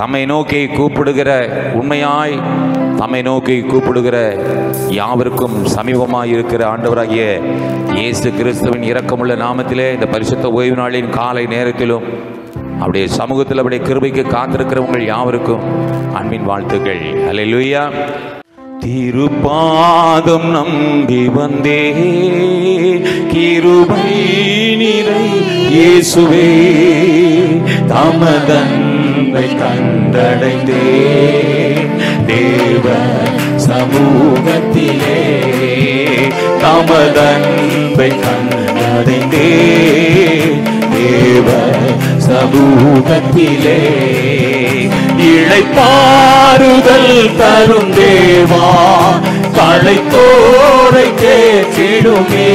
தம்மை நோக்கி கூப்பிடுகிற உண்மையாய் தம்மை நோக்கி கூப்பிடுகிற யாவருக்கும் சமீபமாய் இருக்கிற ஆண்டவராகிய இயேசு கிறிஸ்துவின் இரக்கமுள்ள நாமத்திலே இந்த பரிசுத்த ஓய்வு நாளின் காலை நேரத்திலும் அவருடைய சமூகத்தில் அவருடைய கிருபைக்கு காத்திருக்கிறவங்கள் யாவருக்கும் அன்பின் வாழ்த்துக்கள் அல்லேலூயா திருப்பாதம் நம்பி வந்தே கிருபை நிறை இயேசுவே தமதன்பை கண்டடைந்தே தேவ சமூகத்திலே தமதன்பை கண்டடைந்தே தேவ சமூகத்திலே இழைப்பாறுதல் தரும் தேவா களைத்தோரை கேட்டிடுமே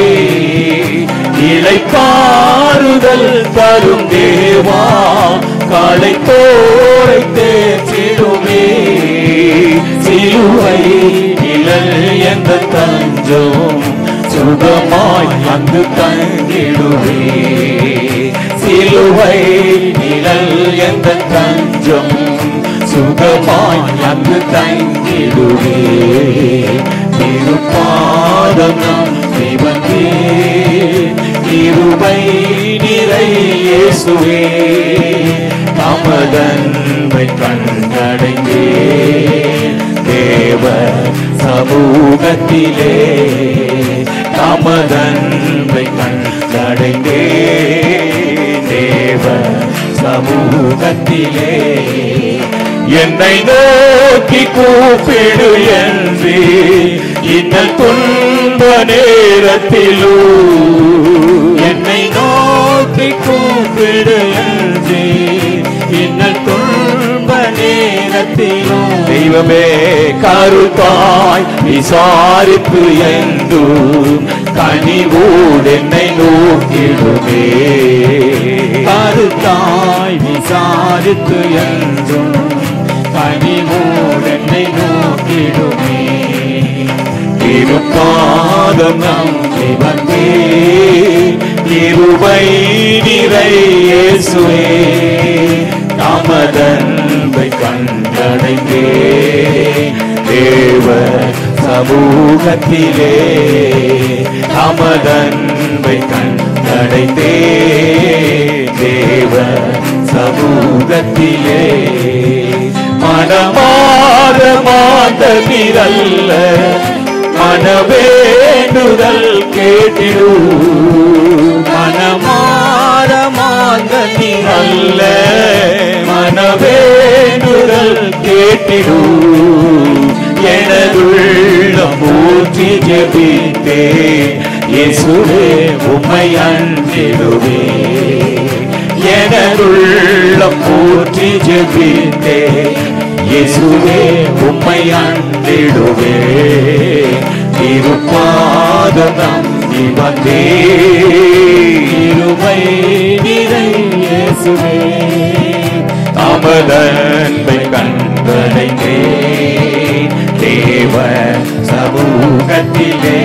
இழைப்பாறுதல் தரும் தேவா களைத்தோரை தேற்றிடுமே சிலுவை இழல் என்ற தஞ்சம் சுகமாய் அங்கு தங்கிடுவே சிலுவை நிழல் என்ற தஞ்சம் சுகமாய் அங்கு தங்கிடுவே திருப்பாதம் நம் சிவந்தே இருபை நிறை இயேசுவே தமதன்மை கண்டடைந்தே தேவ சமூகத்திலே தமதன்மை கண்டடைந்தே தேவ சமூகத்திலே என்னை நோக்கி கூப்பிடு என்று இன்னல் துன்ப நேரத்திலோ என்னை நோக்கி கூப்பிடு என்று இன்னல் துன்ப நேரத்திலோ தெய்வமே கருத்தாய் விசாரிப்பு என்று கனிவோடு என்னை நோக்கிடுமே கருத்தாய் விசாரித்து என்றும் கனிவோடு என்னை நோக்கிடுமே திருப்பாதம் நம்பி வந்தே இருபை நிறை இயேசுவே தமதன்பை கண்டடைந்தே தேவ சமூகத்திலே தமதன்பை கண்டடைந்தே தேவ சமூகத்திலே மனமாற மாந்தனிரல்ல மனவேண்டுதல் கேட்டிடு மனமாற மாந்தனிரல்ல மனவேண்டுதல் கேட்டிடு எனதுள்ள மூர்த்தி ஜெபித்தே இயேசுவே உம்மை அன்றிடுவே எனதுள்ள போற்றி ஜெபித்தே இயேசுவே உம்மை அண்டிடுவே திருப்பாதம் நம்பி வந்தே இருமை நிறை இயேசுவே தமதன்பை கண்டடைந்தே தேவ சமூகத்திலே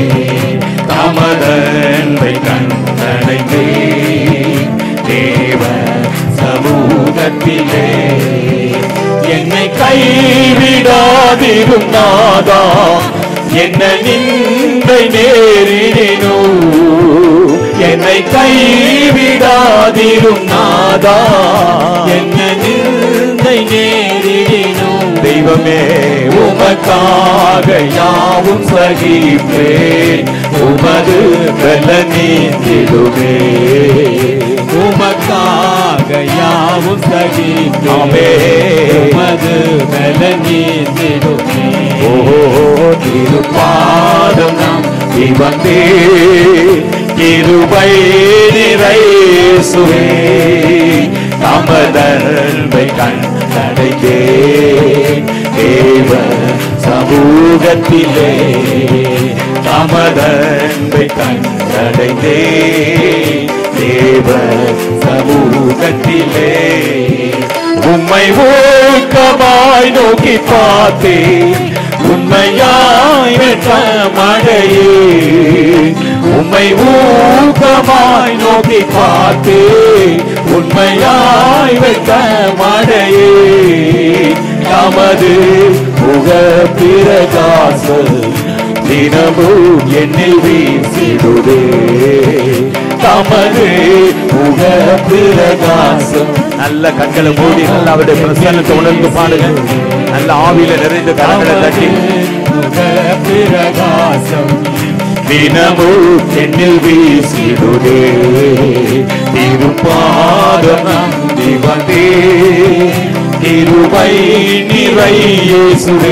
தமதன்பை கண்டடைந்தே தேவ சமூகத்திலே என்னை கைவிடாதிரும் நாதா என்ன நிந்தை நேரிடினோ என்னை கைவிடாதிரும் நாதா என்ன நிந்தை நேரிடினோ தெய்வமே உமக்காக யாவும் சகிப்பேன் உமது வெல்ல நீந்திடுவே உமக்காக யாவும் சகிப்பேன் உமது வெல்ல நீந்திடுவே ஓ திருப்பாதம் நாம் வந்தே கிருபை நிறைசுவே தமதன்பை கண்டடைந்தே தேவ சமூகத்திலே தமதன்பை கண்டடைந்தே தேவ சமூகத்திலே உம்மை ஊக்கமாய் நோக்கி பார்த்தேன் உண்மையாய் வெற்றமடையே உம்மை ஊக்கமாய் நோக்கி பார்த்தே உண்மையாய் வெற்றமடையே தமது முக பிரகாசம் தினமும் என்னில் வீசிடுதே தமது முக பிரகாசம் நல்ல கண்களை மூடி நல்ல அவருடைய பிரசன்னத்தை உணர்ந்து பாடுங்க நல்ல ஆவியில நிறைந்த கரங்களை தட்டி முக பிரகாசம் தினமும் என்னில் வீசிடுதே திருப்பாதம் நம்பி வந்தே திருவை நிறையேசுவே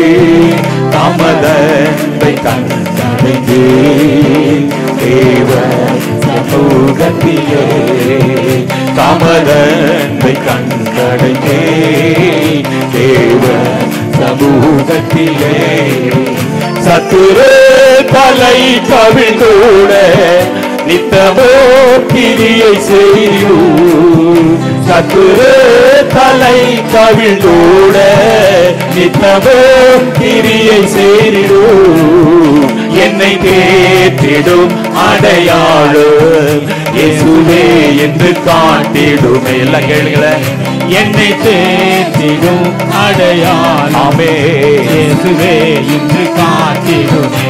தமதை கண்டடைந்தே தேவ சமூகத்திலே தமதை கண்டடைந்தே தேவ சமூகத்திலே சத்துரு தலை கவிழ்ந்தோட நித்தமோ கிரியை செய்யൂ சத்துரு தலை கவிழ்ந்தோட நித்தமோ கிரியை செய்திடு என்னை தேற்றிடும் அடையாளம் இயேசுவே என்று காட்டிடுமே எல்லாம் கேளுங்களேன் என்னை தேற்றிடும் அடையாளமே இயேசுவே என்று காட்டிடுமே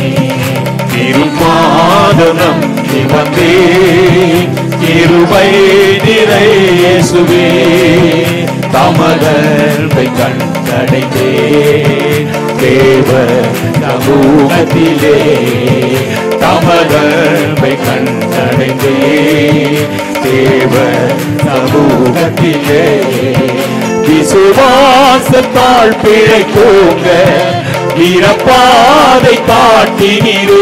திருப்பாதனம் வந்தே இருவை நிறை இயேசுவே தமதர்வை கண்டடைந்தே தேவ சமூகத்திலே தமதர்வை கண்டடைந்தே தேவ சமூகத்திலே விசுவாசத்தால் பிழைக்கோங்க இறப்பாதை காட்டினீரே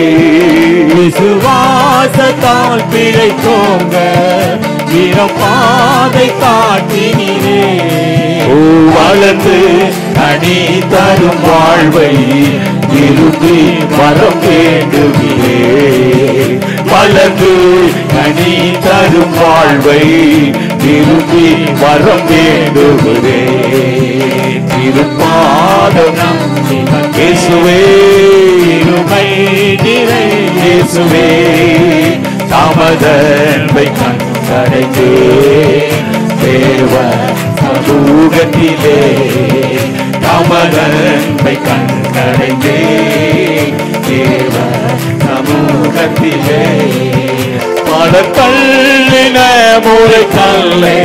விசுவாசத்தால் பிழைக்கோங்க இறப்பாதை காட்டினீரே ஓ வளர்ந்து கனி தரும் வாழ்வை விரும்பி வரம் வேண்டுகிறே வளர்ந்து கனி தரும் வாழ்வை விரும்பி வரம் வேண்டுகிறே திருப்பாதம் இயேசுவே இருமை நிறை இயேசுவே தாமதன்பை கண்டடைந்தே தேவ சமூகத்திலே தாமதன்பை கண்டடைந்தே தேவ சமூகத்திலே படத்தள்ளின மூளை கல்லே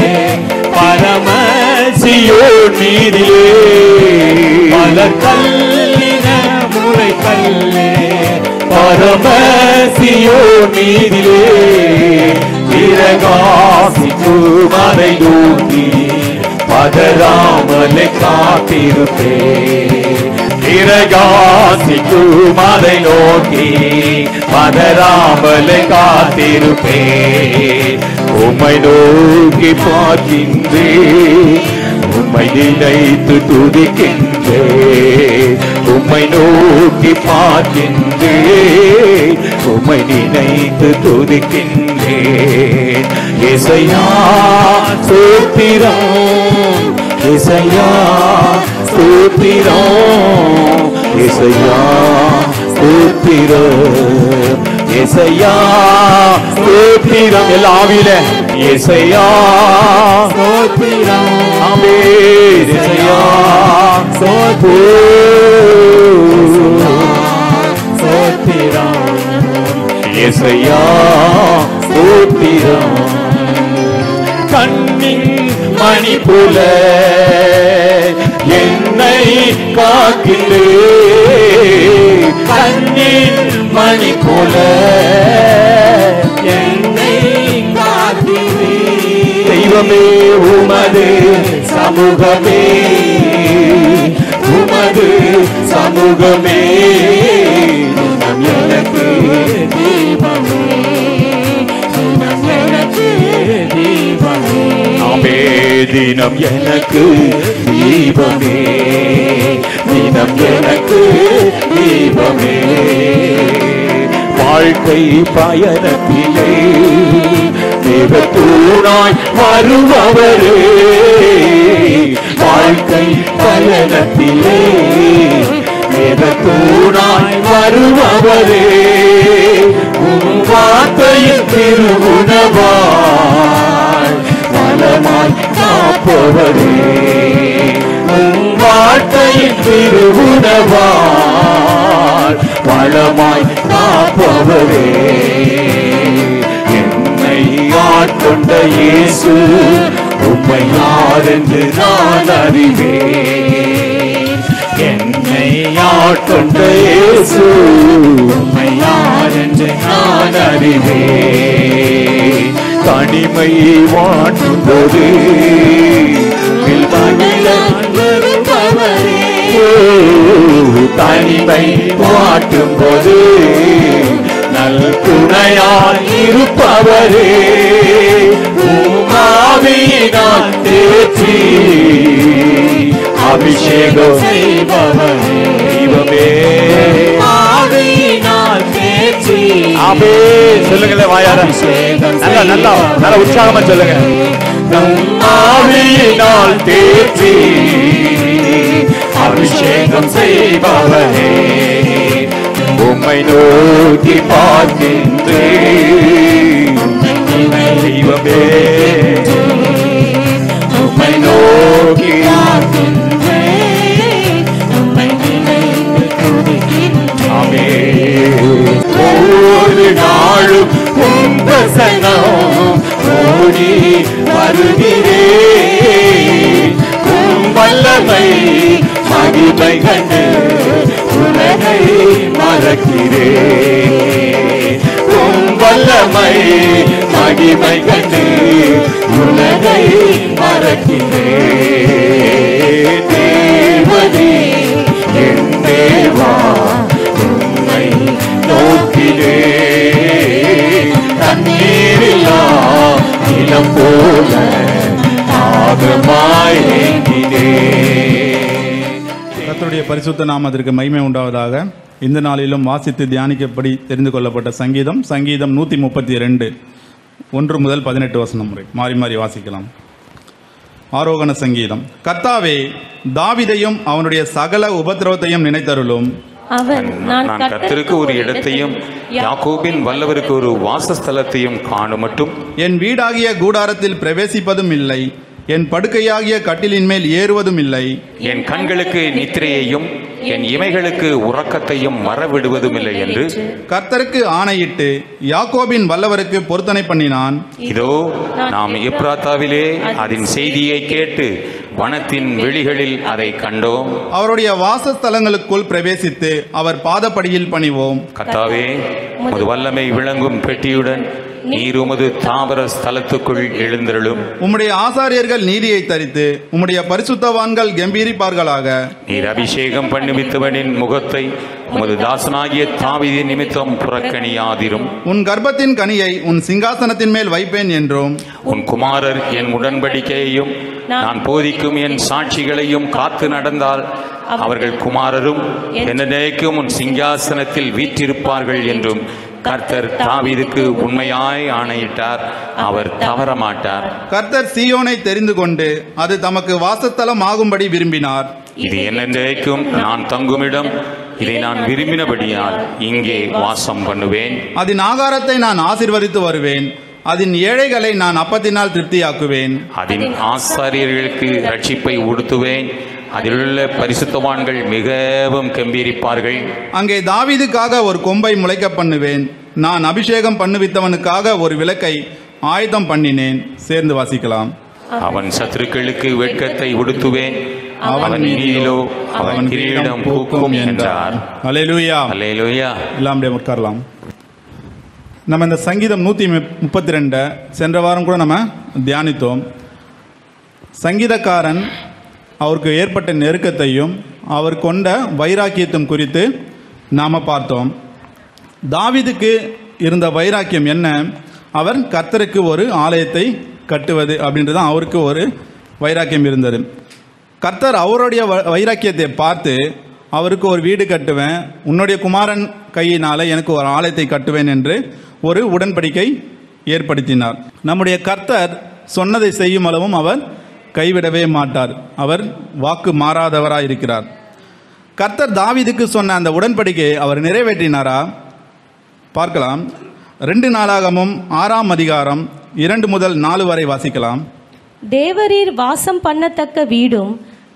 பரமசியோர் மீதிலே பல கல்லின மூளை கல்லே பரமசியோர் மீதிலே விரகாசிக்கு மறை தூக்கி பதராமலை காத்திருப்பே விரகாசிக்கு மறை நோக்கி பதராமலை காத்திருப்பே உம்மை நோக்கி பார்க்கின்றே உம்மை நினைத்து துதிக்கின்றே உம்மை நோக்கி பார்க்கின்றே உம்மை நினைத்து துதிக்கின்றேன் இசையா சூத்திரம் இசையா சூத்திரம் இசையா சூத்திரம் இசையா சூத்திரம் எல்லா ஆவியில இசையா சூத்திரம் ஆமே இசையா சோத்திரம் இசையா சோத்திரம் கண்ணின் மணி புல என்னை காக்கிலே கண்ணின் மணி புல என்னை காக்கிலே தெய்வமே உமது சமூகமே உமது சமூகமே நம் எனக்கு தீபமே நம் எனக்கு தீபமே ஆமே தினம் எனக்கு தீபமே தினம் எனக்கு தீபமே வாழ்க்கை பயணத்திலே தேவத்தூணாய் வருபவரே வாழ்க்கை பயணத்திலே தேவத்தூணாய் வருபவரே உன் வார்த்தையில் திருவுணவாய் வளமாய் காப்பவரே உன் திருவுணவால் வளமாய் காப்பவரே என்னை ஆட்கொண்ட இயேசு உம்மை யார் என்று நான் அறிவேன் என்னை ஆட்கொண்ட இயேசு உம்மை யார் என்று நான் அறிவேன் தனிமை வாட்டும்போது தனிமை வாட்டும் போது நல் துணையாய் இருப்பவரே உமாவியினால் தேற்றி அபிஷேகம் செய்பவரே தெய்வமே ஆவியினால் தேற்றி ஆமே சொல்லுங்களேன் வாயார நல்லா நல்லா நல்லா உற்சாகமா சொல்லுங்க நம் ஆவியினால் தேற்றி அபிஷேகம் செய்பவரே உம்மை நோக்கி பார்க்கின்றேன் தெய்வமே உம்மை நோக்கி ஆமே ஒவ்வொரு நாளும் உம் பிரசன்னம் ஓடி வருகிறேன் உம் வல்லமை மகிமை கண்டு உலகை மறக்கிறேன் உம் வல்லமை மகிமை கண்டு உலகை மறக்கிறேன் தேவனே என் தேவா உம்மை நோக்கிலே தண்ணீரில்லா நிலம் போல ஆகமாய் ஏங்கினேன் கர்த்தருடைய பரிசுத்த நாமத்திற்கு மகிமை உண்டாவதாக இந்த நாளிலும் வாசித்து தியானிக்கப்படி தெரிந்து கொள்ளப்பட்ட சங்கீதம் சங்கீதம் நூத்தி முப்பத்தி ரெண்டு ஒன்று முதல் பதினெட்டு வசனம் முறை மாறி மாறி வாசிக்கலாம் ஆரோகண சங்கீதம் கர்த்தாவே தாவிதையும் அவனுடைய சகல உபத்திரவத்தையும் நினைத்தருளும் அவன் நான் நான் கர்த்தருக்கு ஒரு இடத்தையும் யாக்கோபின் வல்லவருக்கு ஒரு வாசஸ்தலத்தையும் காணும் மட்டும் என் வீடாகிய கூடாரத்தில் பிரவேசிப்பதும் இல்லை என் படுக்கையாகிய கட்டிலின் மேல் ஏறுவதும் இல்லை என் கண்களுக்கு நித்திரையையும் என் இமைகளுக்கு உறக்கத்தையும் மறவிடுவதும் இல்லை என்று கர்த்தருக்கு ஆணையிட்டு யாக்கோபின் வல்லவருக்கு பொருத்தனை பண்ணினான் இதோ நாம் எப்ராத்தாவிலே அதன் செய்தியை கேட்டு வனத்தின் வெளிகளில் அதை கண்டோம் அவருடைய வாசஸ்தலங்களுக்குள் பிரவேசித்து அவர் பாதப்படியில் பணிவோம் கர்த்தாவே உமது வல்லமை விளங்கும் பெட்டியுடன் நீர் உமது தாவர ஸ்தலத்துக்குள் எழுந்தருளும் உம்முடைய ஆசாரியர்கள் நீதியை தரித்து உம்முடைய பரிசுத்தவான்கள் கம்பீரிப்பார்களாக நீர் அபிஷேகம் பண்ணுவித்தவனின் முகத்தை உமது தாசனாகிய தாவிதி நிமித்தம் புறக்கணியாதிரும் உன் கர்ப்பத்தின் கனியை உன் சிங்காசனத்தின் மேல் வைப்பேன் என்றும் உன் குமாரர் என் உடன்படிக்கையையும் நான் போதிக்கும் என் சாட்சிகளையும் காத்து நடந்தால் அவர்கள் குமாரரும் என்னதேக்கும் உன் சிங்காசனத்தில் வீற்றிருப்பார்கள் என்றும் கர்த்தர் தாவீதுக்கு உண்மையாய் ஆணையிட்டார் அவர் தவறமாட்டார் கர்த்தர் சீயோனை தெரிந்து கொண்டு அது தமக்கு வாசஸ்தலம் ஆகும்படி விரும்பினார் இது என்னென்றைக்கும் நான் தங்குமிடம் இதை நான் விரும்பினபடியால் இங்கே வாசம் பண்ணுவேன் அதன் ஆகாரத்தை நான் ஆசிர்வதித்து வருவேன் அதன் ஏழைகளை நான் அப்பத்தினால் திருப்தியாக்குவேன் அதன் ஆசாரியர்களுக்கு ரட்சிப்பை உடுத்துவேன் அதிலுள்ள பரிசுத்தவான்கள் மிகவும் கம்பீரிப்பார்கள் அங்கே தாவீதுக்காக ஒரு கொம்பை முளைக்க பண்ணுவேன் நான் அபிஷேகம் பண்ணுவித்தவனுக்காக ஒரு விளக்கை ஆயுதம் பண்ணினேன் சேர்ந்து வாசிக்கலாம் அவன் சத்துருக்களுக்கு வெட்கத்தை உடுத்துவேன் அவன் அவன் மீதிலோ அவன் கிரீடம் பூக்கும் என்றார் அல்லேலூயா அல்லேலூயா எல்லாம் அப்படியே உட்காரலாம் நம்ம இந்த சங்கீதம் நூற்றி முப்பத்தி ரெண்டை சென்ற வாரம் கூட நம்ம தியானித்தோம் சங்கீதக்காரன் அவருக்கு ஏற்பட்ட நெருக்கத்தையும் அவர் கொண்ட வைராக்கியத்தும் குறித்து நாம் பார்த்தோம் தாவீதுக்கு இருந்த வைராக்கியம் என்ன அவர் கர்த்தருக்கு ஒரு ஆலயத்தை கட்டுவது அப்படின்றது தான் அவருக்கு ஒரு வைராக்கியம் இருந்தது கர்த்தர் அவருடைய வ- வைராக்கியத்தை பார்த்து அவருக்கு ஒரு வீடு கட்டுவேன் உன்னுடைய குமாரன் கையினால எனக்கு ஒரு ஆலயத்தை கட்டுவேன் என்று ஒரு உடன்படிக்கை ஏற்படுத்தினார் நம்முடைய கர்த்தர் சொன்னதை செய்யும் அளவும் அவர் கைவிடவே மாட்டார் அவர் வாக்கு மாறாதவராய் இருக்கிறார் கர்த்தர் தாவீதுக்கு சொன்ன அந்த உடன்படிக்கையை அவர் நிறைவேற்றினாரா பார்க்கலாம் ரெண்டு நாளாகமும் ஆறாம் அதிகாரம் இரண்டு முதல் நாலு வரை வாசிக்கலாம் தேவரீர் வாசம் பண்ணத்தக்க வீடும்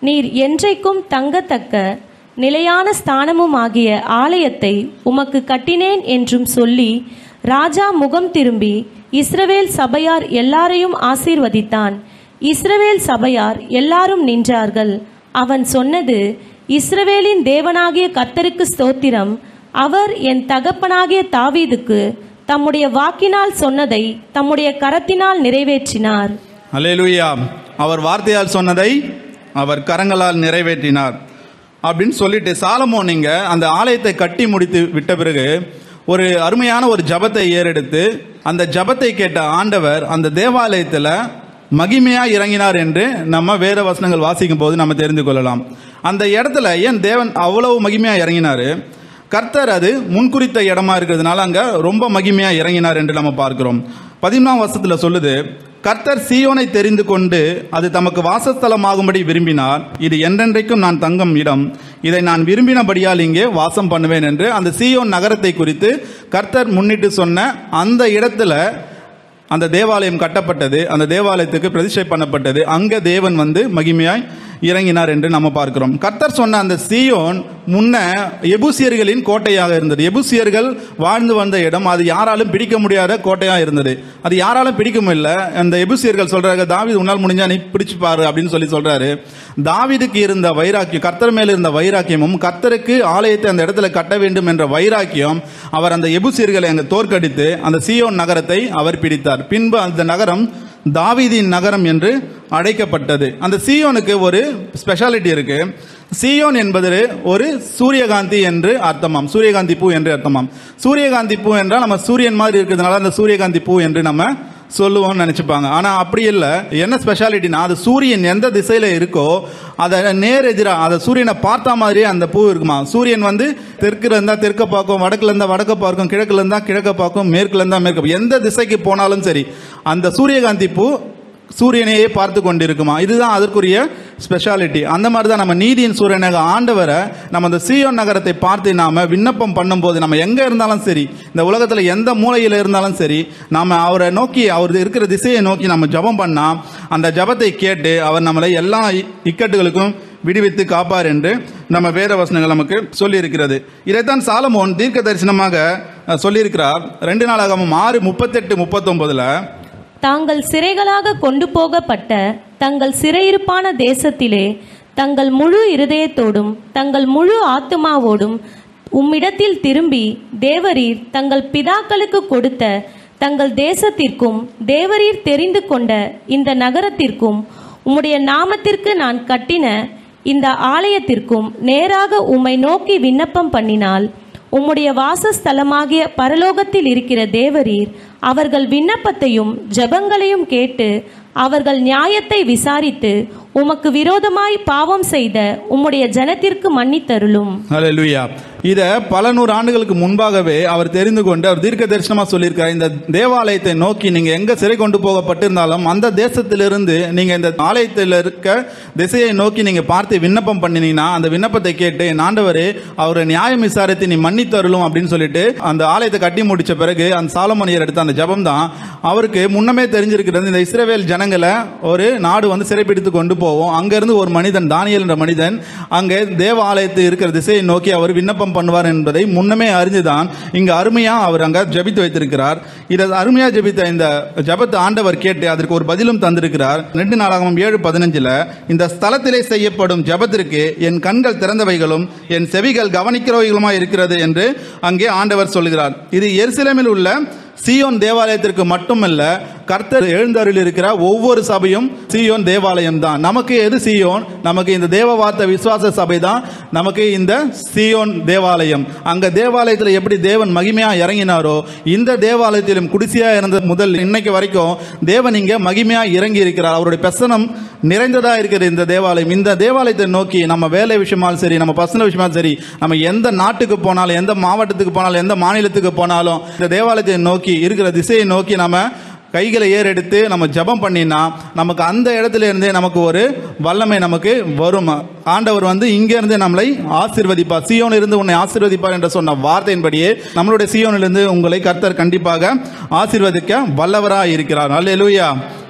நீர் என்றைக்கும் தங்கத்தக்க நிலையான ஸ்தானமுமாகிய ஆலயத்தை உமக்கு கட்டினேன் என்றும் சொல்லி ராஜா முகம் திரும்பி இஸ்ரவேல் சபையார் எல்லாரையும் ஆசீர்வதித்தான் இஸ்ரவேல் சபையார் எல்லாரும் நின்றார்கள் அவன் சொன்னது இஸ்ரவேலின் தேவனாகிய கர்த்தருக்கு ஸ்தோத்திரம் அவர் என் தகப்பனாகிய தாவீதுக்கு தம்முடைய வாக்கினால் சொன்னதை தம்முடைய கரத்தினால் நிறைவேற்றினார் அல்லேலூயா அவர் வார்த்தையால் சொன்னதை அவர் கரங்களால் நிறைவேற்றினார் அப்படின்னு சொல்லிட்டு சாலமோன் இங்க அந்த ஆலயத்தை கட்டி முடித்து விட்ட பிறகு ஒரு அருமையான ஒரு ஜபத்தை ஏறெடுத்து அந்த ஜபத்தை கேட்ட ஆண்டவர் அந்த தேவாலயத்தில் மகிமையா இறங்கினார் என்று நம்ம வேத வசனங்கள் வாசிக்கும் போது நம்ம தெரிந்து கொள்ளலாம் அந்த இடத்துல ஏன் தேவன் அவ்வளவு மகிமையா இறங்கினாரு கர்த்தர் அது முன்குறித்த இடமா இருக்கிறதுனால அங்க ரொம்ப மகிமையா இறங்கினார் என்று நம்ம பார்க்கிறோம் பதிமூணாம் வருஷத்துல சொல்லுது கர்த்தர் சீயோனை தெரிந்து கொண்டு அது தமக்கு வாசஸ்தலமாகும்படி விரும்பினார் இது என்றென்றைக்கும் நான் தங்கும் இடம் இதை நான் விரும்பினபடியால் இங்கே வாசம் பண்ணுவேன் என்று அந்த சீயோன் நகரத்தை குறித்து கர்த்தர் முன்னிட்டு சொன்ன அந்த இடத்துல அந்த தேவாலயம் கட்டப்பட்டது அந்த தேவாலயத்துக்கு பிரதிஷ்டை பண்ணப்பட்டது அங்க தேவன் வந்து மகிமையாய் இறங்கினார் என்று நம்ம பார்க்கிறோம் கர்த்தர் சொன்ன அந்த சீயோன் முன்ன எபூசியர்களின் கோட்டையாக இருந்தது எபூசியர்கள் வாழ்ந்து வந்த இடம் அது யாராலும் பிடிக்க முடியாத கோட்டையா இருந்தது அது யாராலும் பிடிக்க முடியல அந்த எபூசியர்கள் சொல்றாங்க தாவீது உன்னால் முடிஞ்சா நீ பிடிச்சு பாரு அப்படின்னு சொல்லி சொல்றாரு தாவீதுக்கு இருந்த வைராக்கியம் கர்த்தர் மேல் இருந்த வைராக்கியமும் கர்த்தருக்கு ஆலயத்தை அந்த இடத்துல கட்ட வேண்டும் என்ற வைராக்கியம் அவர் அந்த எபுசியர்களை அங்கு தோற்கடித்து அந்த சீயோன் நகரத்தை அவர் பிடித்தார் பின்பு அந்த நகரம் தாவீதின் நகரம் என்று அழைக்கப்பட்டது அந்த சீயோனுக்கு ஒரு ஸ்பெஷாலிட்டி இருக்கு சீயோன் என்பது ஒரு சூரியகாந்தி என்று அர்த்தமாம் சூரியகாந்தி பூ என்று அர்த்தமாம் சூரியகாந்தி பூ என்றால் நம்ம சூரியன் மாதிரி இருக்கிறதுனால அந்த சூரியகாந்தி பூ என்று நம்ம சொல்லுவோம்னு நினைச்சுப்பாங்க ஆனா அப்படி இல்லை என்ன ஸ்பெஷாலிட்டினா அது சூரியன் எந்த திசையில இருக்கோ அதை நேர் எதிரா அதை சூரியனை பார்த்த மாதிரியே அந்த பூ இருக்குமா சூரியன் வந்து தெற்குல இருந்தா தெற்க பார்க்கும் வடக்குல இருந்தா வடக்க பார்க்கும் கிழக்குல இருந்தா கிழக்க பார்க்கும் மேற்குல இருந்தா மேற்கு பார்க்கும். எந்த திசைக்கு போனாலும் சரி அந்த சூரியகாந்தி பூ சூரியனையே பார்த்து கொண்டிருக்குமா இதுதான் அதற்குரிய ஸ்பெஷாலிட்டி அந்த மாதிரி தான் நம்ம நீதியின் சூரியனாக ஆண்டவரை நம்ம அந்த சீயோன் நகரத்தை பார்த்து நாம விண்ணப்பம் பண்ணும்போது நம்ம எங்க இருந்தாலும் சரி இந்த உலகத்துல எந்த மூலையில இருந்தாலும் சரி நாம அவரை நோக்கி அவர் இருக்கிற திசையை நோக்கி நம்ம ஜெபம் பண்ணா அந்த ஜெபத்தை கேட்டு அவர் நம்மளை எல்லா இ- இக்கட்டுகளுக்கும் விடுவித்து காப்பார் என்று நம்ம வேத வசனங்கள் நமக்கு சொல்லி இருக்கிறது இதைத்தான் சாலமோன் தீர்க்க தரிசனமாக அஹ், சொல்லியிருக்கிறார் ரெண்டு நாளாகவும் ஆறு முப்பத்தெட்டு முப்பத்தொன்பதுல தாங்கள் சிறைகளாக கொண்டு போகப்பட்ட தங்கள் சிறையிருப்பான தேசத்திலே தங்கள் முழு இருதயத்தோடும் தங்கள் முழு ஆத்துமாவோடும் உம்மிடத்தில் திரும்பி தேவரீர் தங்கள் பிதாக்களுக்கு கொடுத்த தங்கள் தேசத்திற்கும் தேவரீர் தெரிந்து கொண்ட இந்த நகரத்திற்கும் உம்முடைய நாமத்திற்கு நான் கட்டின இந்த ஆலயத்திற்கும் நேராக உம்மை நோக்கி விண்ணப்பம் பண்ணினால் உம்முடைய வாசஸ்தலமாகிய பரலோகத்தில் இருக்கிற தேவரீர் அவர்கள் விண்ணப்பத்தையும் ஜெபங்களையும் கேட்டு அவர்கள் நியாயத்தை விசாரித்து உமக்கு விரோதமாய் பாவம் செய்த உம்முடைய ஜனத்திற்கு மன்னித்தருளும் ஹalleluya இத பல நூறு ஆண்டுகளுக்கு முன்பாகவே அவர் தெரிந்து கொண்டு அவர் தீர்க்க தரிசனமா சொல்லியிருக்கார் இந்த தேவாலயத்தை நோக்கி நீங்க எங்க சிறை கொண்டு போகப்பட்டிருந்தாலும் அந்த தேசத்திலிருந்து நீங்க இந்த ஆலயத்தில் இருக்க திசையை நோக்கி நீங்க பார்த்து விண்ணப்பம் பண்ணினீங்கன்னா அந்த விண்ணப்பத்தை கேட்டு என் ஆண்டவரே அவரை நியாயம் விசாரித்து நீ மன்னித்தருளும் அப்படின்னு சொல்லிட்டு அந்த ஆலயத்தை கட்டி முடிச்ச பிறகு அந்த சாலமணியர் எடுத்த அந்த ஜெபம் தான் அவருக்கு முன்னமே தெரிஞ்சிருக்கிறது இந்த இஸ்ரவேல் ஜனங்களை ஒரு நாடு வந்து சிறைப்பிடித்து கொண்டு போவோம் அங்கிருந்து ஒரு மனிதன் தானியல் என்ற மனிதன் அங்கே தேவ ஆலயத்து இருக்கிற திசையை நோக்கி அவர் விண்ணப்பம் பண்ணுவார் என்பதை முன்னமே அறிந்துதான் இங்க அருமையா அவர் அங்க ஜெபித்து வைத்திருக்கிறார் இதை அருமையா ஜெபித்த இந்த ஜெபத்தை ஆண்டவர் கேட்டு அதற்கு ஒரு பதிலும் தந்திருக்கிறார் ரெண்டு நாளாகவும் ஏழு பதினஞ்சுல இந்த ஸ்தலத்திலே செய்யப்படும் ஜெபத்திற்கு என் கண்கள் திறந்தவைகளும் என் செவிகள் கவனிக்கிறவைகளுமா இருக்கிறது என்று அங்கே ஆண்டவர் சொல்கிறார் இது எருசலேமில் உள்ள சீயோன் தேவாலயத்திற்கு மட்டுமல்ல கர்த்தர் எழுந்தருள் இருக்கிற ஒவ்வொரு சபையும் சீயோன் தேவாலயம் தான் நமக்கு எது சீயோன் நமக்கு இந்த தேவ வார்த்தை விசுவாச சபை தான் நமக்கு இந்த சீயோன் தேவாலயம் அங்க தேவாலயத்தில் எப்படி தேவன் மகிமையா இறங்கினாரோ இந்த தேவாலயத்திலும் குடிசையா இருந்த முதல் இன்னைக்கு வரைக்கும் தேவன் இங்க மகிமையா இறங்கி இருக்கிறார் அவருடைய பிரசனம் நிறைந்ததா இருக்கிற இந்த தேவாலயம் இந்த தேவாலயத்தை நோக்கி நம்ம வேலை விஷயமாலும் சரி நம்ம பர்சனல் விஷயமாலும் சரி நம்ம எந்த நாட்டுக்கு போனாலும் எந்த மாவட்டத்துக்கு போனாலும் எந்த மாநிலத்துக்கு போனாலும் இந்த தேவாலயத்தை நோக்கி இருக்கிற திசையை நோக்கி நம்ம கைகளை ஏறெடுத்து நம்ம ஜெபம் பண்ணினா நமக்கு அந்த இடத்துல இருந்தே நமக்கு ஒரு வல்லமை நமக்கு வரும் ஆண்டவர் வந்து இங்க இருந்து நம்மளை ஆசீர்வதிப்பார் சீயோனில் இருந்து உன்னை ஆசீர்வதிப்பார் என்று சொன்ன வார்த்தையின்படியே நம்மளுடைய சீயோனிலிருந்து உங்களை கர்த்தர் கண்டிப்பாக ஆசீர்வதிக்க வல்லவராய் இருக்கிறார் அல்லேலூயா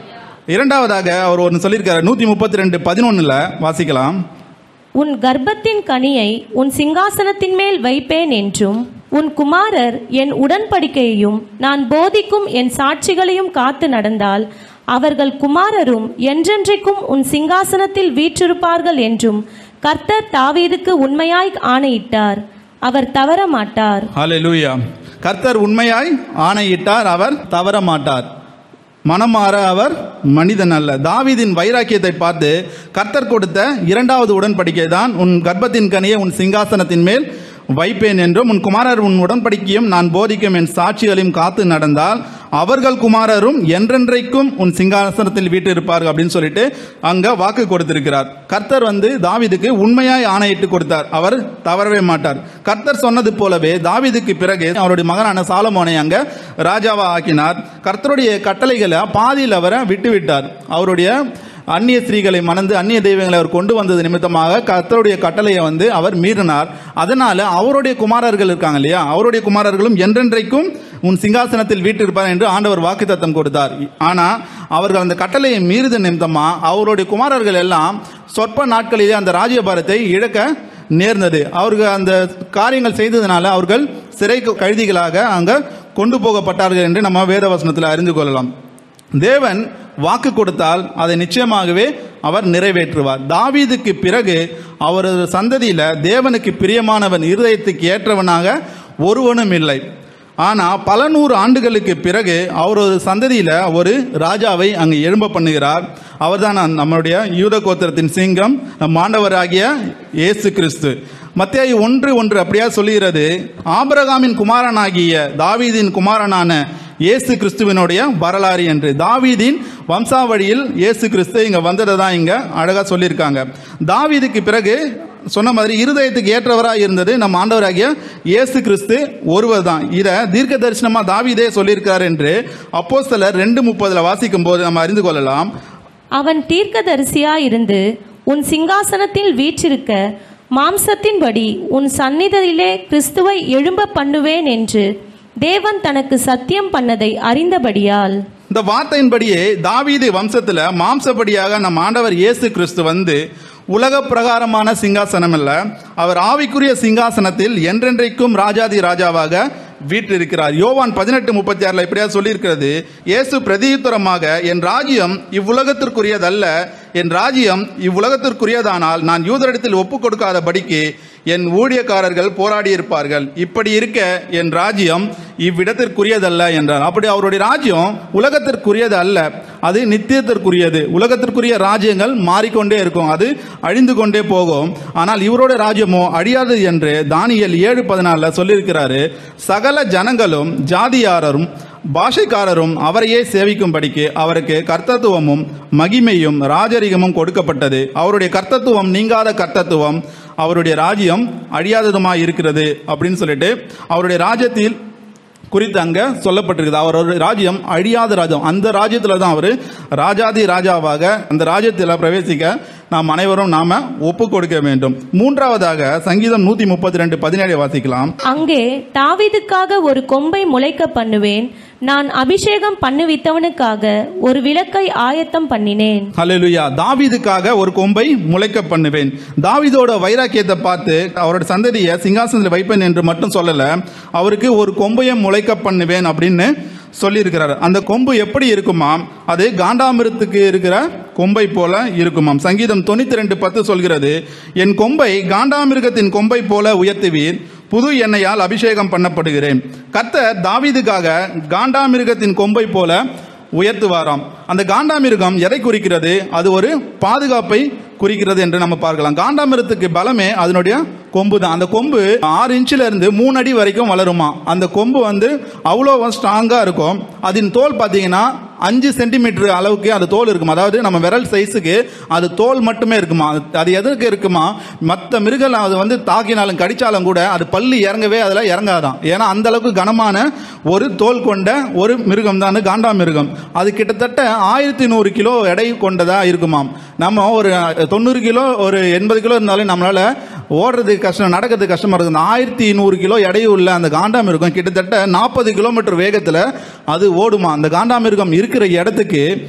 இரண்டாவதாக அவர் ஒன்று சொல்லியிருக்காரு நூற்றி முப்பத்தி ரெண்டு பதினொன்றில் வாசிக்கலாம் உன் கர்ப்பத்தின் கனியை உன் சிங்காசனத்தின் மேல் வைப்பேன் என்றும் உன் குமாரர் என் உடன்படிக்கையையும் நான் போதிக்கும் என் சாட்சிகளையும் காத்து நடந்தால் அவர்கள் குமாரரும் என்றென்றைக்கும் உன் சிங்காசனத்தில் வீற்றிருப்பார்கள் என்றும் கர்த்தர் தாவீதுக்கு உண்மையாய் ஆணையிட்டார் அவர் தவற மாட்டார் ஹalleluya கர்த்தர் உண்மையாய் ஆணையிட்டார் அவர் தவற மாட்டார் மனம் மாற அவர் மனிதன் அல்ல தாவீதின் வைராக்கியத்தை பார்த்து கர்த்தர் கொடுத்த இரண்டாவது உடன்படிக்கை தான் உன் கர்ப்பத்தின் கனியை உன் சிங்காசனத்தின் மேல் வைப்பேன் என்றும் உன் குமாரர் உன் உடன்படிக்கையும் நான் போதிக்கும் என் சாட்சிகளையும் காத்து நடந்தால் அவர்கள் குமாரரும் என்றென்றைக்கும் உன் சிங்காசனத்தில் வீட்டிருப்பார்கள் அப்படின்னு சொல்லிட்டு அங்க வாக்கு கொடுத்திருக்கிறார் கர்த்தர் வந்து தாவீதுக்கு உண்மையாய் ஆணையிட்டு கொடுத்தார் அவர் தவறவே மாட்டார் கர்த்தர் சொன்னது போலவே தாவீதுக்கு பிறகு அவருடைய மகனான சாலமோனை அங்க ராஜாவா ஆக்கினார் கர்த்தருடைய கட்டளைகளை பாதியில் அவரை விட்டுவிட்டார் அவருடைய அந்நிய ஸ்திரீகளை மணந்து அந்நிய தெய்வங்களை அவர் கொண்டு வந்தது நிமித்தமாக கர்த்தருடைய கட்டளையை வந்து அவர் மீறினார் அதனால அவருடைய குமாரர்கள் இருக்காங்க இல்லையா அவருடைய குமாரர்களும் என்றென்றைக்கும் உன் சிங்காசனத்தில் வீட்டிருப்பார் என்று ஆண்டவர் வாக்குத்தத்தம் கொடுத்தார் ஆனா அவர்கள் அந்த கட்டளையை மீறுத நிமித்தமா அவருடைய குமாரர்கள் எல்லாம் சொற்ப நாட்களிலே அந்த ராஜ்யபாரத்தை இழக்க நேர்ந்தது அவர்கள் அந்த காரியங்கள் செய்ததுனால அவர்கள் சிறை கைதிகளாக அங்க கொண்டு போகப்பட்டார்கள் என்று நம்ம வேதவசனத்தில் அறிந்து கொள்ளலாம் தேவன் வாக்கு கொடுத்தால் அதை நிச்சயமாகவே அவர் நிறைவேற்றுவார் தாவீதுக்கு பிறகு அவரது சந்ததியில தேவனுக்கு பிரியமானவன் இருதயத்துக்கு ஏற்றவனாக ஒருவனும் இல்லை ஆனா பல நூறு ஆண்டுகளுக்கு பிறகு அவரது சந்ததியில ஒரு ராஜாவை அங்கு எழும்ப பண்ணுகிறார் அவர்தான் நம்முடைய யூத கோத்திரத்தின் சிங்கம் நம் ஆண்டவராகிய இயேசு கிறிஸ்து மத்திய ஒன்று ஒன்று அப்படியா சொல்லுகிறது ஆபிரகாமின் குமாரனாகிய தாவீதின் குமாரனான இயேசு கிறிஸ்துவினுடைய வரலாறு என்று தாவீதின் வம்சாவழியில் இயேசு கிறிஸ்து இங்க வந்ததை தான் இங்க அழகா சொல்லியிருக்காங்க தாவீதுக்கு பிறகு சொன்ன மாதிரி இருதயத்துக்கு ஏற்றவராக இருந்தது நம்ம ஆண்டவராகிய இயேசு கிறிஸ்து ஒருவர் தான் இதை தீர்க்க தரிசனமா தாவீதே சொல்லியிருக்கார் என்று அப்போஸ்தலர் ரெண்டு முப்பதுல வாசிக்கும் போது நம்ம அறிந்து கொள்ளலாம் அவன் தீர்க்கதரிசியாயிருந்து உன் சிங்காசனத்தில் வீற்றிருக்க மாம்சத்தின்படி உன் சந்நிதியிலே கிறிஸ்துவை எழும்ப பண்ணுவேன் என்று தேவன் தனக்கு சத்தியம் பண்ணதை அறிந்தபடியால் இந்த வார்த்தையின்படியே தாவீது வம்சத்துல மாம்சப்படியாக நம் ஆண்டவர் இயேசு கிறிஸ்து வந்து உலக பிரகாரமான சிங்காசனம் அல்ல அவர் ஆவிக்குரிய சிங்காசனத்தில் என்றென்றைக்கும் ராஜாதி ராஜாவாக வீற்றிருக்கிறார் யோவான் பதினெட்டு முப்பத்தி ஆறுல இப்படியா சொல்லியிருக்கிறது இயேசு பிரதியுத்தரமாக என் ராஜ்யம் இவ்வுலகத்திற்குரியதல்ல என் ராஜ்யம் இவ்வுலகத்திற்குரியதானால் நான் யூதரிடத்தில் ஒப்பு கொடுக்காதபடிக்கு என் ஊழியக்காரர்கள் போராடி இருப்பார்கள் இப்படி இருக்க என் ராஜ்யம் இவ்விடத்திற்குரியதல்ல என்றார் அப்படி அவருடைய ராஜ்யம் உலகத்திற்குரியது அல்ல அது நித்தியத்திற்குரியது உலகத்திற்குரிய ராஜ்யங்கள் மாறிக்கொண்டே இருக்கும் அது அழிந்து கொண்டே போகும் ஆனால் இவருடைய ராஜ்யமோ அழியாது என்று தானியல் ஏழு பதினாலுல சொல்லியிருக்கிறாரு சகல ஜனங்களும் ஜாதியாரரும் பாஷைக்காரரும் அவரையே சேவிக்கும்படிக்கு அவருக்கு கர்த்தத்துவமும் மகிமையும் ராஜரிகமும் கொடுக்கப்பட்டது அவருடைய கர்த்தத்துவம் நீங்காத கர்த்தத்துவம் அவருடைய ராஜ்யம் அழியாததுமாய் இருக்கிறது அப்படின்னு சொல்லிட்டு அவருடைய ராஜ்யத்தில் குறித்து அங்க சொல்லப்பட்டிருக்குது அவரோட ராஜ்யம் அழியாத ராஜ்யம் அந்த ராஜ்யத்துல தான் அவர் ராஜாதி ராஜாவாக அந்த ராஜ்யத்தில் பிரவேசிக்க நாம் அனைவரும் நாம ஒப்பு கொடுக்க வேண்டும் மூன்றாவதாக சங்கீதம் நூத்தி முப்பத்தி ரெண்டு பதினேழு வாசிக்கலாம் அங்கே தாவீதுக்காக ஒரு கொம்பை முளைக்க பண்ணுவேன் நான் அபிஷேகம் பண்ணுவித்தவனுக்காக ஒரு விளக்கை ஆயத்தம் பண்ணினேன் ஹalleluya தாவீதுக்காக ஒரு கொம்பை முளைக்க பண்ணுவேன் தாவீதோட வைராக்கியத்தை பார்த்து அவரோட சந்ததியை சிங்காசனத்தில் வைப்பேன் என்று மட்டும் சொல்லல அவருக்கு ஒரு கொம்பையும் முளைக்க பண்ணுவேன் அப்படின்னு சொல்லியிருக்கிறார் அந்த கொம்பு எப்படி இருக்குமாம் அது காண்டாமிருத்துக்கு இருக்கிற கொம்பை போல இருக்குமாம் சங்கீதம் தொண்ணூத்தி ரெண்டு பத்து சொல்கிறது என் கொம்பை காண்டாமிருகத்தின் கொம்பை போல உயர்த்துவீர் புது எண்ணெயால் அபிஷேகம் பண்ணப்படுகிறேன் கர்த்தர் தாவீதுக்காக காண்டாமிருகத்தின் கொம்பை போல உயர்த்துவாராம் அந்த காண்டாமிருகம் எதை குறிக்கிறது அது ஒரு பாதுகாப்பை குறிக்கிறது என்று நம்ம பார்க்கலாம் காண்டாமிருகத்துக்கு பலமே அதனுடைய கொம்பு தான் அந்த கொம்பு ஆறு இன்ச்சில் இருந்து மூணு அடி வரைக்கும் வளருமா அந்த கொம்பு வந்து அவ்வளோ ஸ்ட்ராங்கா இருக்கும் அதன் தோல் பார்த்தீங்கன்னா அஞ்சு சென்டிமீட்டர் அளவுக்கு அது தோல் இருக்கும் அதாவது நம்ம விரல் சைஸுக்கு அது தோல் மட்டுமே இருக்குமா அது- அது எதற்கு இருக்குமா மற்ற மிருகம் அது வந்து தாக்கினாலும் கடிச்சாலும் கூட அது பல்லு இறங்கவே அதில் இறங்காதான் ஏன்னா அந்த அளவுக்கு கனமான ஒரு தோல் கொண்ட ஒரு மிருகம் தான் அந்த காண்டா மிருகம் அது கிட்டத்தட்ட ஆயிரத்தி நூறு கிலோ எடை கொண்டதா இருக்குமாம் நம்ம ஒரு தொண்ணூறு கிலோ ஒரு எண்பது கிலோ இருந்தாலும் நம்மளால ஓடுறதுக்கு கஷ்டம் நடக்கிறதுக்கு கஷ்டமா இருக்குது அந்த ஆயிரத்தி நூறு கிலோ எடை உள்ள அந்த காண்டாமிருகம் கிட்டத்தட்ட நாற்பது கிலோமீட்டர் வேகத்தில் அது ஓடுமா அந்த காண்டாமிருகம் இருக்கிற இடத்துக்கு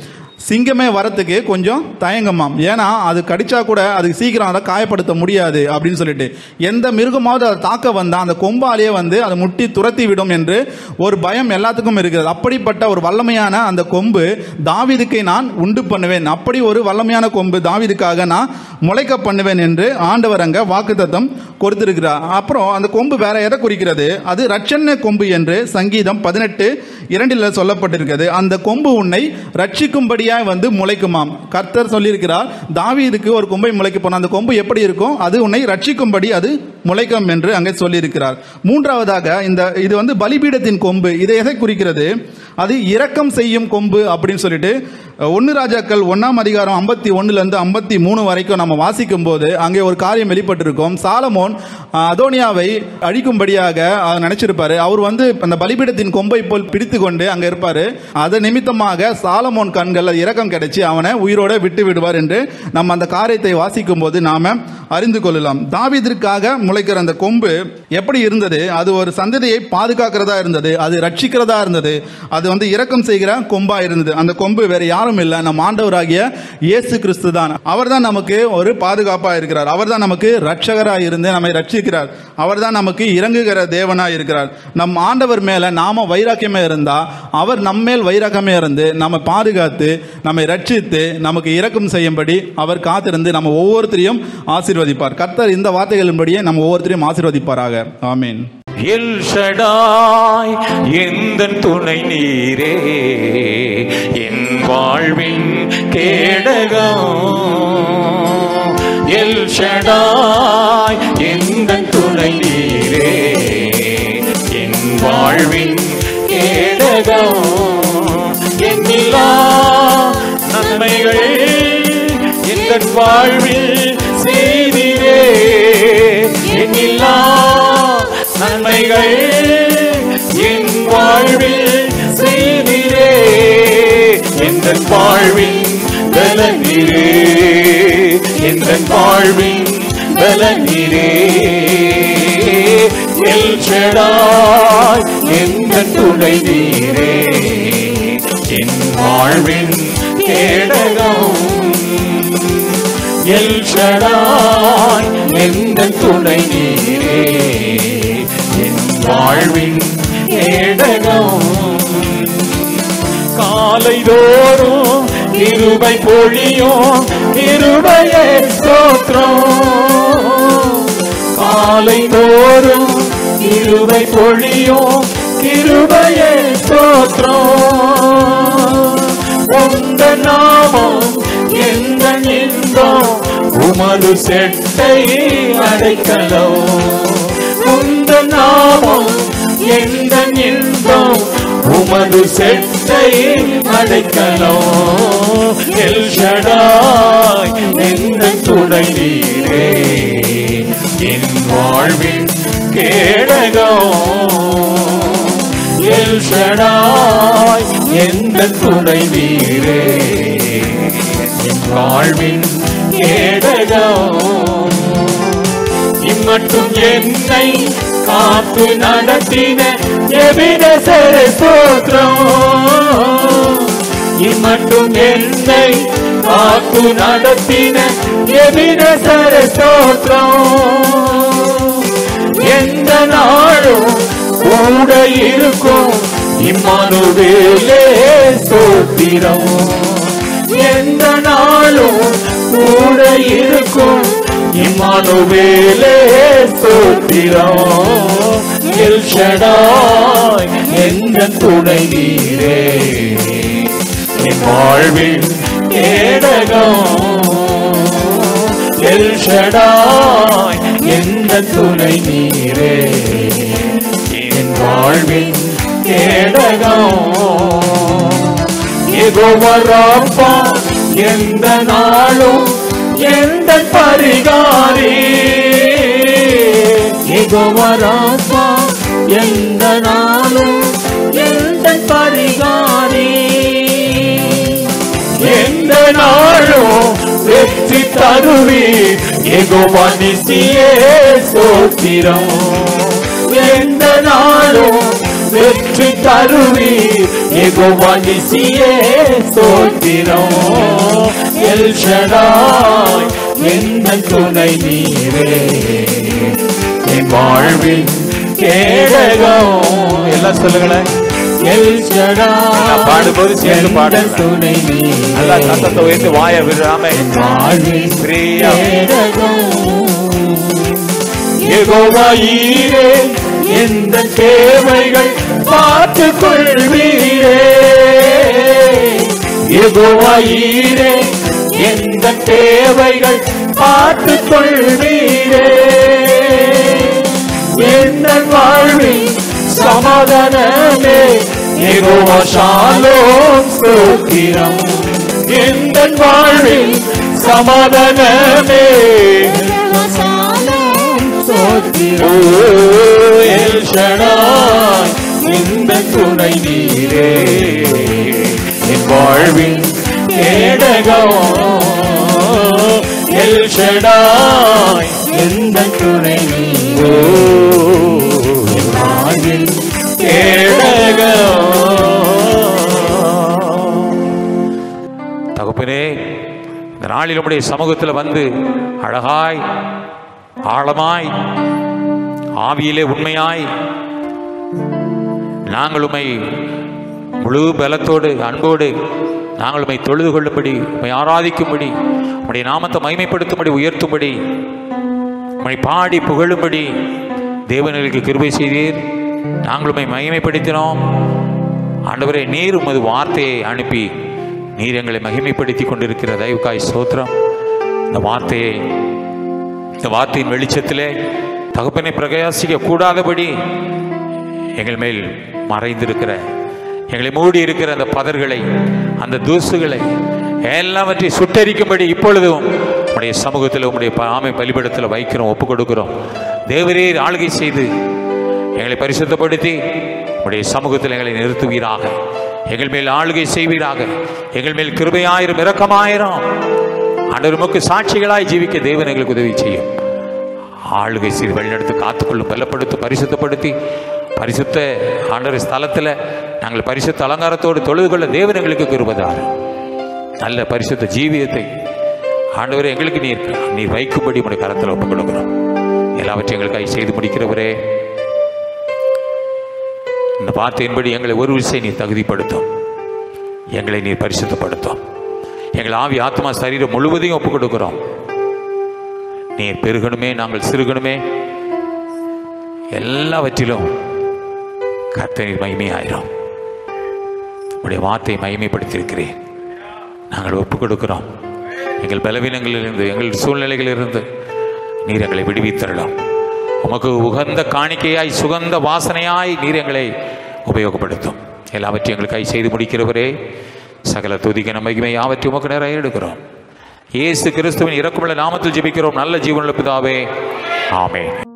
சிங்கமே வரத்துக்கு கொஞ்சம் தயங்கமாம் ஏன்னா அது கடிச்சா கூட அதுக்கு சீக்கிரம் அதை காயப்படுத்த முடியாது அப்படின்னு சொல்லிட்டு எந்த மிருகமாவது அதை தாக்க வந்தா அந்த கொம்பாலேயே வந்து அதை முட்டி துரத்தி விடும் என்று ஒரு பயம் எல்லாத்துக்கும் இருக்கிறது அப்படிப்பட்ட ஒரு வல்லமையான அந்த கொம்பு தாவீதுக்கு நான் உண்டு பண்ணுவேன் அப்படி ஒரு வல்லமையான கொம்பு தாவீதுக்காக நான் முளைக்க பண்ணுவேன் என்று ஆண்டவர் அங்க வாக்குத்தத்தம் கொடுத்திருக்கிறார் அப்புறம் அந்த கொம்பு வேற எதை குறிக்கிறது அது ரட்சண கொம்பு என்று சங்கீதம் பதினெட்டு இரண்டில் சொல்லப்பட்டிருக்கிறது அந்த கொம்பு உன்னை ரட்சிக்கும்படியாய் வந்து முளைக்குமாம் கர்த்தர் சொல்லியிருக்கிறார் தாவீதுக்கு ஒரு கொம்பை முளைக்க போன அந்த கொம்பு எப்படி இருக்கும் அது உன்னை ரட்சிக்கும்படி அது முளைக்கும் என்று அங்கே சொல்லியிருக்கிறார் மூன்றாவதாக இந்த இது வந்து பலிபீடத்தின் கொம்பு இதை எதை குறிக்கிறது அது இரக்கம் செய்யும் கொம்பு அப்படின்னு சொல்லிட்டு ஒன்று ராஜாக்கள் ஒன்றாம் அதிகாரம் ஐம்பத்தி ஒன்றுலேருந்து ஐம்பத்தி மூணு வரைக்கும் நம்ம வாசிக்கும் போது அங்கே ஒரு காரியம் வெளிப்பட்டிருக்கும் சாலமோன் அஹ், அதோனியாவை அழிக்கும்படியாக அவர் நினைச்சிருப்பாரு அவர் வந்து அந்த பலிபீடத்தின் கொம்பை போல் பிடித்து கொண்டு அங்கே இருப்பார் அது நிமித்தமாக சாலமோன் கண்கள் இரக்கம் கிடைச்சி அவனை உயிரோட விட்டு விடுவார் என்று நம்ம அந்த காரியத்தை வாசிக்கும் போது நாம அறிந்து கொள்ளலாம் தாவீதிற்காக முளைக்கிற அந்த கொம்பு எப்படி இருந்தது அது ஒரு சந்ததியை பாதுகாக்கிறதா இருந்தது அது ரட்சிக்கிறதா இருந்தது அது வந்து இரக்கம் செய்கிற கொம்பா இருந்தது அந்த கொம்பு வேற யாரும் இல்லை நம் ஆண்டவராகிய இயேசு கிறிஸ்து தான் அவர் தான் நமக்கு ஒரு பாதுகாப்பா இருக்கிறார் அவர் தான் நமக்கு ரட்சகரா இருந்து நம்மை ரட்சிக்கிறார் அவர் தான் நமக்கு இறங்குகிற தேவனா இருக்கிறார் நம் ஆண்டவர் மேல நாம வைராக்கியமே இருந்தா அவர் நம்மேல் வைராக்கியமே இருந்து நம்ம பாதுகாத்து நம்மை ரட்சித்து நமக்கு இரக்கம் செய்யும்படி அவர் காத்திருந்து நம்ம ஒவ்வொருத்தரையும் ஆசீர்வதிப்பார் கர்த்தர் இந்த வார்த்தைகளின்படியே நம்ம ஒவ்வொருத்தரையும் ஆசீர்வதிப்பாராக ஆமீன் எல் ஷடாய் எந்தன் துணை நீரே என் வாழ்வின் கேடகம் எல் ஷடாய் எந்தன் துணை நீரே என் வாழ்வின் கேடகம் எண்ணிலா நன்மைகள் எந்த வாழ்வில் செய்திரே எண்ணிலா நன்மைகள் என் வாழ்வில் செய்திரே எந்த வாழ்வின் பலனீரே எந்த வாழ்வின் பலனீரே எல் ஷடாய் எந்த துணை நீரே என் வாழ்வின் கேடகம் எல் ஷடாய் எந்த துணை நீரே என் வாழ்வின் கேடகம் காலைதோறும் இருபை பொழியும் இருபையே ஸ்தோத்திரம் காலைதோறும் இருபை பொழியும் இருபையே ஸ்தோத்திரம் உந்த நாமம் எந்த இன்பம் உமது செட்டை அடைக்கலம் உந்த நாமம் எந்த இன்பம் உமது செட்டை அடைக்கலம் எல் ஷடாய் எந்த துணை நீரே என் வாழ்வின் கேடகம் எல் ஷடாய் எந்த துணை நீரே என் வாழ்வின் கேடகம் இம்மட்டும் என்னை காத்து நடத்தின எபினசர ஸ்தோத்திரம் இம்மட்டும் என்னை காத்து நடத்தின எபினசர ஸ்தோத்திரம் எந்த நாளும் கூட இருக்கும் இம்மானுவேலே ஸ்தோத்திரம் எந்த நாளும் கூட இருக்கும் இம்மானுவேலே ஸ்தோத்திரம் எல் ஷடாய் எந்த துணை நீரே என் வாழ்வின் கேடகம் எல் ஷடாய் எந்த துணை நீரே என் வாழ்வின் கேடகம் எகோவராப்பா எந்த நாளும் எந்த பரிகாரி எகோவராப்பா எந்த நாளும் எந்த பரிகாரி எந்த நாளும் வெற்றி தருவி எகோவனிசியே சோத்திரம் எந்த நாளும் வெற்றி தருவீர் யெகோவா நிசியே ஸ்தோத்திரம் எல் ஷடாய் எந்த துணை நீரே என் வாழ்வின் கேடகம் எல்லாம் சொல்லுங்களேன் எல் ஷடாய் நான் பாடும்போது சேர்ந்து பாடுங்க. எந்த துணை நல்லா நீரே சத்தத்தை உயர்த்தி வாய விடாம வாழ்வின் பிரியா யெகோவாயீரே எந்த தேவைகள் பார்த்து கொள்வீரே யெகோவாயீரே எந்த தேவைகள் பார்த்து கொள்வீரே எந்த வாழ்வில் சமாதானமே யெகோவா ஷாலோம் ஸ்தோத்திரம் எந்த வாழ்வில் சமாதானமே ஓ, எல் ஷடாய், இந்த துணை நீரே என் வாழ்வின் கேடகம் எல் ஷடாய், இந்த துணை நீரே என் வாழ்வின் கேடகம் தகப்பனே இந்த நாளில் உம்முடைய சமூகத்தில் வந்து அழகாய் ஆழமாய் ஆவியிலே உண்மையாய் நாங்கள் உம்மை முழு பலத்தோடு அன்போடு நாங்கள் உம்மை தொழுது கொள்ளும்படி உம்மை ஆராதிக்கும்படி உம்முடைய நாமத்தை மகிமைப்படுத்தும்படி உயர்த்தும்படி உம்மை பாடி புகழும்படி தேவனுக்கு கிருபை செய்தீர் நாங்கள் உம்மை மகிமைப்படுத்தினோம் ஆண்டவரே நீர் உமது வார்த்தையை அனுப்பி நீர் எங்களை மகிமைப்படுத்தி கொண்டிருக்கிற தயவுக்காய் சோத்திரம் இந்த வார்த்தையை இந்த வார்த்தையின் வெளிச்சத்திலே தகப்பனை பிரகாசிக்க கூடாதபடி எங்கள் மேல் மறைந்திருக்கிற எங்களை மூடி இருக்கிற அந்த பதர்களை அந்த தூசுகளை எல்லாவற்றை சுட்டரிக்கும்படி இப்பொழுதும் உடைய சமூகத்தில் உடைய ஆமை பலிபடத்தில் வைக்கிறோம் ஒப்பு கொடுக்கிறோம் தேவரீர் ஆளுகை செய்து எங்களை பரிசுத்தப்படுத்தி உடைய சமூகத்தில் எங்களை நிறுத்துவீராக எங்கள் மேல் ஆளுகை செய்வீராக எங்கள் மேல் கிருபையாயிரம் இரக்கமாயிரம் ஆண்டவர் உமக்கு சாட்சிகளாய் ஜீவிக்க தேவன் எங்களுக்கு உதவி செய்யும் ஆளுகை செய்து வழிநடத்து காத்துக்கொள்ளும் பலப்படுத்தி பரிசுத்தப்படுத்தி பரிசுத்த ஆண்டவர் ஸ்தலத்தில் நாங்கள் பரிசுத்த அலங்காரத்தோடு தொழுது கொள்ள தேவன் எங்களுக்கு கிருபதார் நல்ல பரிசுத்த ஜீவியத்தை ஆண்டவரே எங்களுக்கு நீர் நீர் வைக்கும்படி உடைய கரத்தில் ஒப்புக் கொடுக்கிறோம் எல்லாவற்றையும் எங்களுக்காக செய்து முடிக்கிறவரே இந்த வார்த்தையின்படி எங்களை ஒரு விஷயம் நீர் தகுதிப்படுத்தும் எங்களை நீர் பரிசுத்தப்படுத்தும் எங்கள் ஆவி ஆத்மா சரீரம் முழுவதையும் ஒப்புக் கொடுக்கிறோம் நீர் பெருகணுமே நாங்கள் சிறுகணுமே எல்லாவற்றிலும் கர்த்தனின் மகிமையாயிரும் உடைய வார்த்தையை மகிமைப்படுத்தியிருக்கிறேன் நாங்கள் ஒப்புக் கொடுக்கிறோம் எங்கள் பலவீனங்களிலிருந்து எங்கள் சூழ்நிலைகளிலிருந்து நீர் எங்களை விடுவித்தரலாம் உமக்கு உகந்த காணிக்கையாய் சுகந்த வாசனையாய் நீர் எங்களை உபயோகப்படுத்தும் எல்லாவற்றையும் எங்கள் கை செய்து முடிக்கிறவரே சகல துதிக்க மகிமை யாவற்றையும் உமக்கு நிறைய எடுக்கிறோம் இயேசு கிறிஸ்துவின் இறக்குமுள்ள நாமத்தில் ஜெபிக்கிறோம் நல்ல ஜீவனுள்ள பிதாவே ஆமென்